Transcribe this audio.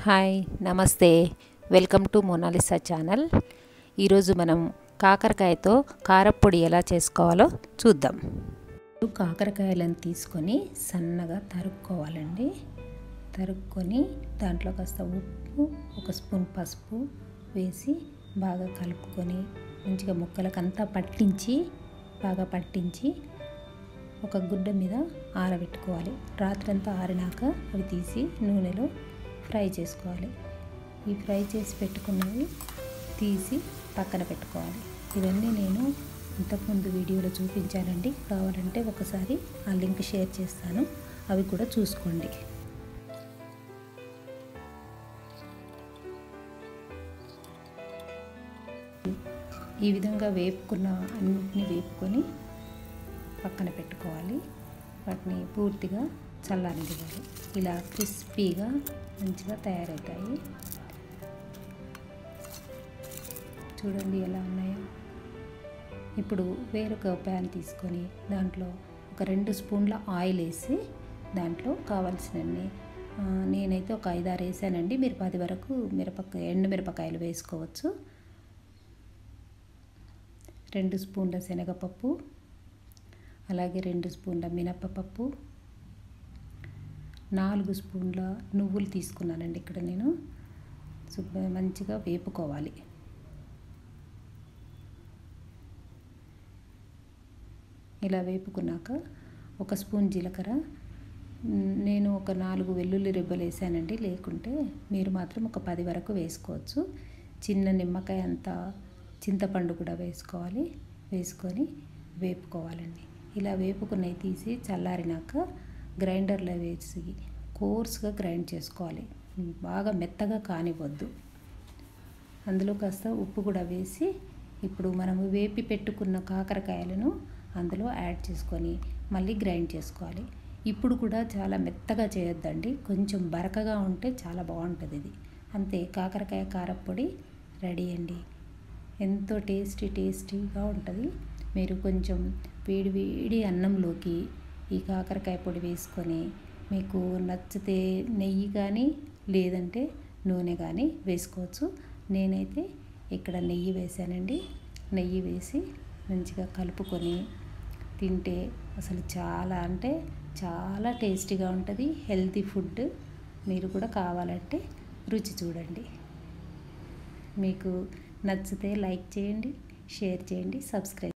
hi నమస్తే welcome to Mona Lisa channel ఈరోజు మనం కాకరకాయతో కారప్పొడి ఎలా చేసుకోవాలో చూద్దాం కాకరకాయలను తీసుకొని సన్నగా తరుక్కోవాలండి తరుక్కొని దాంట్లో కాస్త ఉప్పు ఒక స్పూన్ పసుపు వేసి బాగా కలుపుకొని మంచిగా ముక్కలకంతా పట్టించి బాగా పట్టించి ఒక గుడ్డ మీద ఆరబెట్టుకోవాలి రాత్రంతా ఆరినాక అవి తీసి నూనెలో ఫ్రై చేసుకోవాలి ఈ ఫ్రై చేసి పెట్టుకున్నవి తీసి పక్కన పెట్టుకోవాలి ఇవన్నీ నేను ఇంతకుముందు వీడియోలో చూపించానండి కావాలంటే ఒకసారి ఆ లింక్ షేర్ చేస్తాను అవి కూడా చూసుకోండి ఈ విధంగా వేపుకున్న అన్నిటిని వేపుకొని పక్కన పెట్టుకోవాలి వాటిని పూర్తిగా చల్లారనివ్వాలి ఇలా క్రిస్పీగా మంచిగా తయారవుతాయి చూడండి ఎలా ఉన్నాయో ఇప్పుడు వేరొక ప్యాన్ తీసుకొని దాంట్లో ఒక రెండు స్పూన్ల ఆయిల్ వేసి దాంట్లో కావాల్సినన్ని నేనైతే ఒక ఐదారు వేసానండి మీరు పది వరకు మిరపకాయ ఎండు మిరపకాయలు వేసుకోవచ్చు రెండు స్పూన్ల శనగపప్పు అలాగే రెండు స్పూన్ల మినప్పపప్పు నాలుగు స్పూన్ల నువ్వులు తీసుకున్నానండి ఇక్కడ నేను శుభ్ర మంచిగా వేపుకోవాలి ఇలా వేపుకున్నాక ఒక స్పూన్ జీలకర్ర నేను ఒక నాలుగు వెల్లుల్లి రెబ్బలు వేసానండి లేకుంటే మీరు మాత్రం ఒక పది వరకు వేసుకోవచ్చు చిన్న నిమ్మకాయ అంత చింతపండు కూడా వేసుకోవాలి వేసుకొని వేపుకోవాలండి ఇలా వేపుకున్నవి తీసి చల్లారినాక గ్రైండర్లో వేసి కోర్స్గా గ్రైండ్ చేసుకోవాలి బాగా మెత్తగా కానివ్వద్దు అందులో కాస్త ఉప్పు కూడా వేసి ఇప్పుడు మనము వేపి పెట్టుకున్న కాకరకాయలను అందులో యాడ్ చేసుకొని మళ్ళీ గ్రైండ్ చేసుకోవాలి ఇప్పుడు కూడా చాలా మెత్తగా చేయొద్దండి కొంచెం బరకగా ఉంటే చాలా బాగుంటుంది ఇది అంతే కాకరకాయ కారపొడి రెడీ అండి ఎంతో టేస్టీ టేస్టీగా ఉంటుంది మీరు కొంచెం వేడి వేడి అన్నంలోకి ఈ కాకరకాయ పొడి వేసుకొని మీకు నచ్చితే నెయ్యి కానీ లేదంటే నూనె కానీ వేసుకోవచ్చు నేనైతే ఇక్కడ నెయ్యి వేసానండి నెయ్యి వేసి మంచిగా కలుపుకొని తింటే అసలు చాలా అంటే చాలా టేస్టీగా ఉంటుంది హెల్తీ ఫుడ్ మీరు కూడా కావాలంటే రుచి చూడండి మీకు నచ్చితే లైక్ చేయండి షేర్ చేయండి సబ్స్క్రైబ్